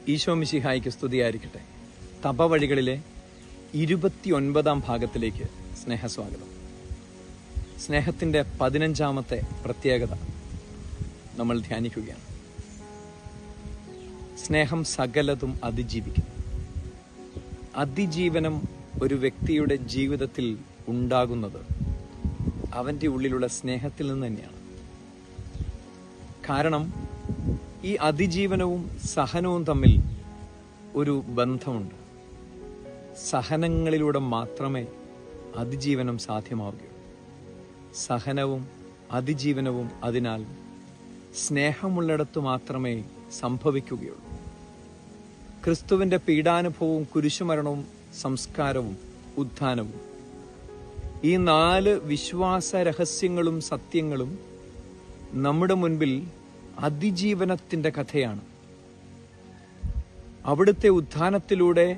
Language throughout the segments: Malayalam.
ഈശോ മിശിഹായിക്ക് സ്തുതിയായിരിക്കട്ടെ തപവഴികളിലെ ഇരുപത്തിയൊൻപതാം ഭാഗത്തിലേക്ക് സ്നേഹസ്വാഗതം സ്നേഹത്തിൻ്റെ പതിനഞ്ചാമത്തെ പ്രത്യേകത നമ്മൾ ധ്യാനിക്കുകയാണ് സ്നേഹം സകലതും അതിജീവിക്കുന്നു അതിജീവനം ഒരു വ്യക്തിയുടെ ജീവിതത്തിൽ ഉണ്ടാകുന്നത് അവൻ്റെ ഉള്ളിലുള്ള സ്നേഹത്തിൽ നിന്ന് തന്നെയാണ് കാരണം ഈ അതിജീവനവും സഹനവും തമ്മിൽ ഒരു ബന്ധമുണ്ട് സഹനങ്ങളിലൂടെ മാത്രമേ അതിജീവനം സാധ്യമാവുകയുള്ളൂ സഹനവും അതിജീവനവും അതിനാൽ സ്നേഹമുള്ളിടത്ത് മാത്രമേ സംഭവിക്കുകയുള്ളൂ ക്രിസ്തുവിന്റെ പീഡാനുഭവവും കുരിശുമരണവും സംസ്കാരവും ഉത്ഥാനവും ഈ നാല് വിശ്വാസ രഹസ്യങ്ങളും സത്യങ്ങളും നമ്മുടെ മുൻപിൽ അതിജീവനത്തിന്റെ കഥയാണ് അവിടുത്തെ ഉത്ഥാനത്തിലൂടെ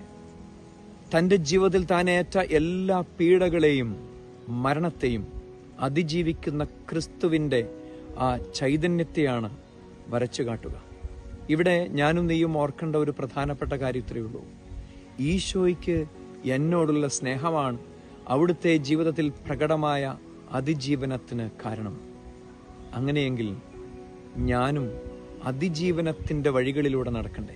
തന്റെ ജീവിതത്തിൽ താൻ ഏറ്റ എല്ലാ പീഡകളെയും മരണത്തെയും അതിജീവിക്കുന്ന ക്രിസ്തുവിന്റെ ആ ചൈതന്യത്തെയാണ് വരച്ചു കാട്ടുക ഇവിടെ ഞാനും നീയും ഓർക്കേണ്ട ഒരു പ്രധാനപ്പെട്ട കാര്യം ഇത്രയേ ഉള്ളൂ ഈശോയ്ക്ക് എന്നോടുള്ള സ്നേഹമാണ് അവിടുത്തെ ജീവിതത്തിൽ പ്രകടമായ അതിജീവനത്തിന് കാരണം അങ്ങനെയെങ്കിൽ ഞാനും അതിജീവനത്തിന്റെ വഴികളിലൂടെ നടക്കണ്ടേ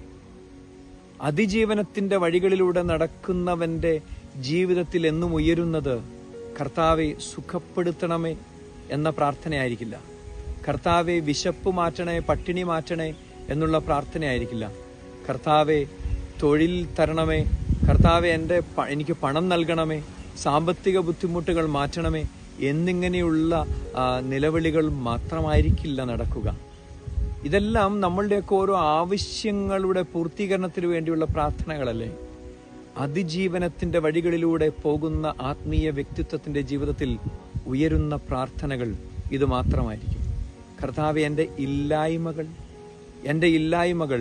അതിജീവനത്തിന്റെ വഴികളിലൂടെ നടക്കുന്നവന്റെ ജീവിതത്തിൽ എന്നും ഉയരുന്നത് കർത്താവെ സുഖപ്പെടുത്തണമേ എന്ന പ്രാർത്ഥനയായിരിക്കില്ല കർത്താവെ വിശപ്പ് മാറ്റണേ പട്ടിണി മാറ്റണേ എന്നുള്ള പ്രാർത്ഥനയായിരിക്കില്ല കർത്താവെ തൊഴിൽ തരണമേ കർത്താവെ എൻ്റെ പ- എനിക്ക് പണം നൽകണമേ സാമ്പത്തിക ബുദ്ധിമുട്ടുകൾ മാറ്റണമേ എന്നിങ്ങനെയുള്ള ആ, നിലവിളികൾ മാത്രമായിരിക്കില്ല നടക്കുക ഇതെല്ലാം നമ്മളുടെയൊക്കെ ഓരോ ആവശ്യങ്ങളുടെ പൂർത്തീകരണത്തിന് വേണ്ടിയുള്ള പ്രാർത്ഥനകളല്ലേ അതിജീവനത്തിന്റെ വഴികളിലൂടെ പോകുന്ന ആത്മീയ വ്യക്തിത്വത്തിന്റെ ജീവിതത്തിൽ ഉയരുന്ന പ്രാർത്ഥനകൾ ഇത് മാത്രമായിരിക്കും കർത്താവ് എൻ്റെ ഇല്ലായ്മകൾ എൻ്റെ ഇല്ലായ്മകൾ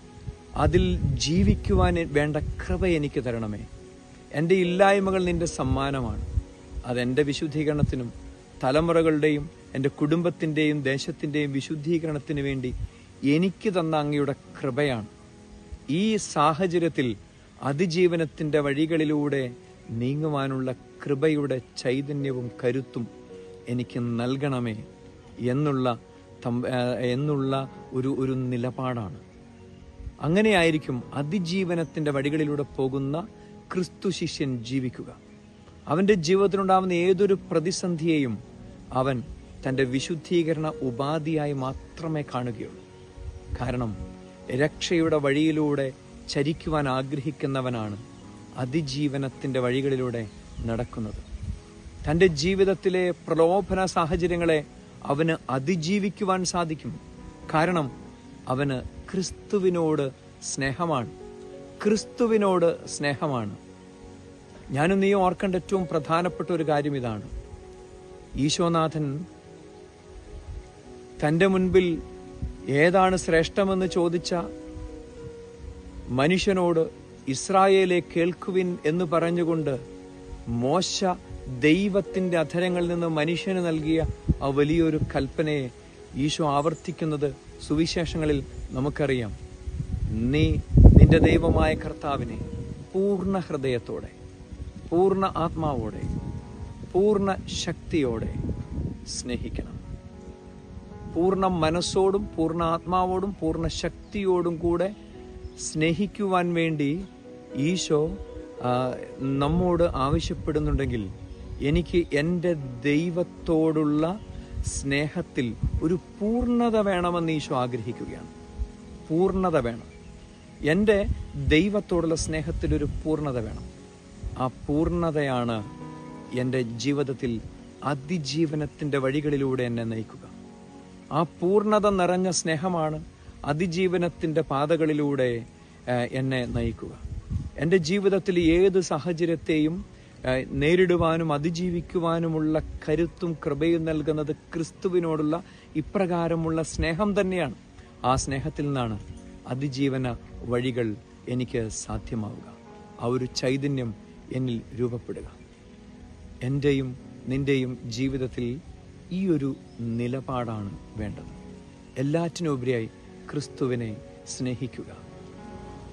അതിൽ ജീവിക്കുവാൻ വേണ്ട കൃപ എനിക്ക് തരണമേ എൻ്റെ ഇല്ലായ്മകൾ നിന്റെ സമ്മാനമാണ് അതെൻ്റെ വിശുദ്ധീകരണത്തിനും തലമുറകളുടെയും എൻ്റെ കുടുംബത്തിൻ്റെയും ദേശത്തിൻ്റെയും വിശുദ്ധീകരണത്തിന് വേണ്ടി എനിക്ക് തന്ന അങ്ങയുടെ കൃപയാണ് ഈ സാഹചര്യത്തിൽ അതിജീവനത്തിന്റെ വഴികളിലൂടെ നീങ്ങുവാനുള്ള കൃപയുടെ ചൈതന്യവും കരുത്തും എനിക്ക് നൽകണമേ എന്നുള്ള തമ്പ- ആ, എന്നുള്ള ഒരു ഒരു നിലപാടാണ് അങ്ങനെയായിരിക്കും അതിജീവനത്തിന്റെ വഴികളിലൂടെ പോകുന്ന ക്രിസ്തു ശിഷ്യൻ ജീവിക്കുക അവന്റെ ജീവിതത്തിലുണ്ടാവുന്ന ഏതൊരു പ്രതിസന്ധിയെയും അവൻ തന്റെ വിശുദ്ധീകരണ ഉപാധിയായി മാത്രമേ കാണുകയുള്ളൂ കാരണം രക്ഷയുടെ വഴിയിലൂടെ ചരിക്കുവാൻ ആഗ്രഹിക്കുന്നവനാണ് അതിജീവനത്തിന്റെ വഴികളിലൂടെ നടക്കുന്നത് തന്റെ ജീവിതത്തിലെ പ്രലോഭന സാഹചര്യങ്ങളെ അവന് അതിജീവിക്കുവാൻ സാധിക്കും കാരണം അവന് ക്രിസ്തുവിനോട് സ്നേഹമാണ് ക്രിസ്തുവിനോട് സ്നേഹമാണ് ഞാനും നീ ഓർക്കേണ്ട ഏറ്റവും പ്രധാനപ്പെട്ട ഒരു കാര്യം ഇതാണ് ഈശോനാഥൻ തന്റെ മുൻപിൽ ഏതാണ് ശ്രേഷ്ഠമെന്ന് ചോദിച്ച മനുഷ്യനോട് ഇസ്രായേലെ കേൾക്കുവിൻ എന്ന് പറഞ്ഞുകൊണ്ട് മോശ ദൈവത്തിന്റെ അധരങ്ങളിൽ നിന്ന് മനുഷ്യന് നൽകിയ ആ വലിയൊരു കൽപ്പനയെ ഈശോ ആവർത്തിക്കുന്നത് സുവിശേഷങ്ങളിൽ നമുക്കറിയാം നീ നിന്റെ ദൈവമായ കർത്താവിനെ പൂർണ്ണ ഹൃദയത്തോടെ പൂർണ്ണ ആത്മാവോടെ പൂർണ്ണ ശക്തിയോടെ സ്നേഹിക്കണം പൂർണ്ണ മനസ്സോടും പൂർണ്ണ ആത്മാവോടും പൂർണ്ണ ശക്തിയോടും കൂടെ സ്നേഹിക്കുവാൻ വേണ്ടി ഈശോ ആ, നമ്മോട് ആവശ്യപ്പെടുന്നുണ്ടെങ്കിൽ എനിക്ക് എൻ്റെ ദൈവത്തോടുള്ള സ്നേഹത്തിൽ ഒരു പൂർണ്ണത വേണമെന്ന് ഈശോ ആഗ്രഹിക്കുകയാണ് പൂർണ്ണത വേണം എൻ്റെ ദൈവത്തോടുള്ള സ്നേഹത്തിൽ ഒരു പൂർണ്ണത വേണം ആ പൂർണ്ണതയാണ് എൻ്റെ ജീവിതത്തിൽ അതിജീവനത്തിൻ്റെ വഴികളിലൂടെ എന്നെ നയിക്കുക ആ പൂർണ്ണത നിറഞ്ഞ സ്നേഹമാണ് അതിജീവനത്തിൻ്റെ പാതകളിലൂടെ ഏഹ്, എന്നെ നയിക്കുക എൻ്റെ ജീവിതത്തിൽ ഏത് സാഹചര്യത്തെയും ഏഹ്, നേരിടുവാനും അതിജീവിക്കുവാനുമുള്ള കരുത്തും കൃപയും നൽകുന്നത് ക്രിസ്തുവിനോടുള്ള ഇപ്രകാരമുള്ള സ്നേഹം തന്നെയാണ് ആ സ്നേഹത്തിൽ നിന്നാണ് അതിജീവന വഴികൾ എനിക്ക് സാധ്യമാവുക ആ ഒരു ചൈതന്യം എന്നിൽ രൂപപ്പെടുക എൻ്റെയും നിന്റെയും ജീവിതത്തിൽ ഈ ഒരു നിലപാടാണ് വേണ്ടത് എല്ലാറ്റിനുപരിയായി ക്രിസ്തുവിനെ സ്നേഹിക്കുക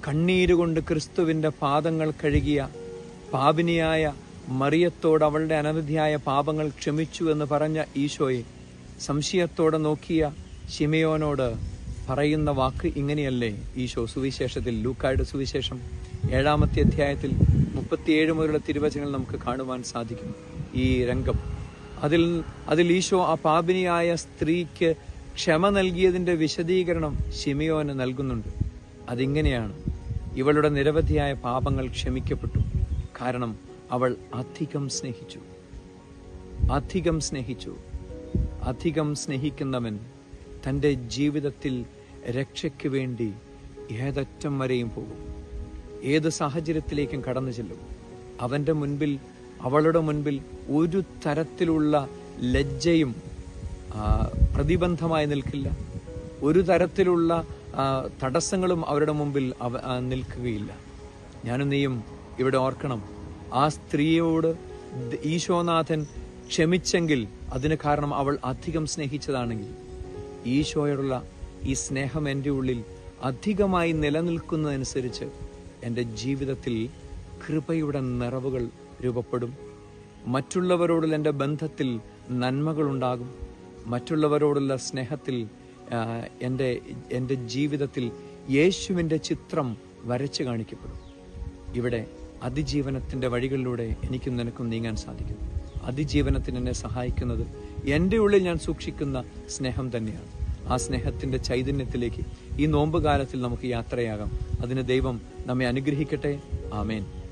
കണ്ണീരുകൊണ്ട് ക്രിസ്തുവിന്റെ പാദങ്ങൾ കഴുകിയ പാപിനിയായ മറിയത്തോട് അവളുടെ അനവധിയായ പാപങ്ങൾ ക്ഷമിച്ചു എന്ന് പറഞ്ഞ ഈശോയെ സംശയത്തോടെ നോക്കിയ ശിമയോനോട് പറയുന്ന വാക്ക് ഇങ്ങനെയല്ലേ ഈശോ സുവിശേഷത്തിൽ ലൂക്കായുടെ സുവിശേഷം ഏഴാമത്തെ അധ്യായത്തിൽ മുപ്പത്തിയേഴ് മുതലുള്ള തിരുവചനങ്ങൾ നമുക്ക് കാണുവാൻ സാധിക്കും ഈ രംഗം അതിൽ അതിൽ ഈശോ ആ പാപിനിയായ സ്ത്രീക്ക് ക്ഷമ നൽകിയതിന്റെ വിശദീകരണം ശിമയോന് നൽകുന്നുണ്ട് അതിങ്ങനെയാണ് ഇവളുടെ നിരവധിയായ പാപങ്ങൾ ക്ഷമിക്കപ്പെട്ടു കാരണം അവൾ അധികം സ്നേഹിച്ചു അധികം സ്നേഹിച്ചു അധികം സ്നേഹിക്കുന്നവൻ തൻ്റെ ജീവിതത്തിൽ രക്ഷയ്ക്ക് വേണ്ടി ഏതറ്റം വരെയും പോകും ഏത് സാഹചര്യത്തിലേക്കും കടന്നു ചെല്ലും അവന്റെ മുൻപിൽ അവളുടെ മുൻപിൽ ഒരു തരത്തിലുള്ള ലജ്ജയും ആ, പ്രതിബന്ധമായി നിൽക്കില്ല ഒരു തരത്തിലുള്ള ആ, തടസ്സങ്ങളും അവരുടെ മുമ്പിൽ അവ ആ, നിൽക്കുകയില്ല ഞാനും നീയും ഇവിടെ ഓർക്കണം ആ സ്ത്രീയോട് ദ- ഈശോനാഥൻ ക്ഷമിച്ചെങ്കിൽ അതിന് കാരണം അവൾ അധികം സ്നേഹിച്ചതാണെങ്കിൽ ഈശോയോടുള്ള ഈ സ്നേഹം എൻ്റെ ഉള്ളിൽ അധികമായി നിലനിൽക്കുന്നതനുസരിച്ച് എൻ്റെ ജീവിതത്തിൽ കൃപയുടെ നിറവുകൾ രൂപപ്പെടും മറ്റുള്ളവരോടുള്ള എൻ്റെ ബന്ധത്തിൽ നന്മകളുണ്ടാകും മറ്റുള്ളവരോടുള്ള സ്നേഹത്തിൽ ആ, എൻ്റെ എൻ്റെ ജീവിതത്തിൽ യേശുവിൻ്റെ ചിത്രം വരച്ചു കാണിക്കപ്പെടും ഇവിടെ അതിജീവനത്തിന്റെ വഴികളിലൂടെ എനിക്കും നിനക്കും നീങ്ങാൻ സാധിക്കും അതിജീവനത്തിന് എന്നെ സഹായിക്കുന്നത് എൻ്റെ ഉള്ളിൽ ഞാൻ സൂക്ഷിക്കുന്ന സ്നേഹം തന്നെയാണ് ആ സ്നേഹത്തിന്റെ ചൈതന്യത്തിലേക്ക് ഈ നോമ്പ് കാലത്തിൽ നമുക്ക് യാത്രയാകാം അതിന് ദൈവം നമ്മെ അനുഗ്രഹിക്കട്ടെ ആമേൻ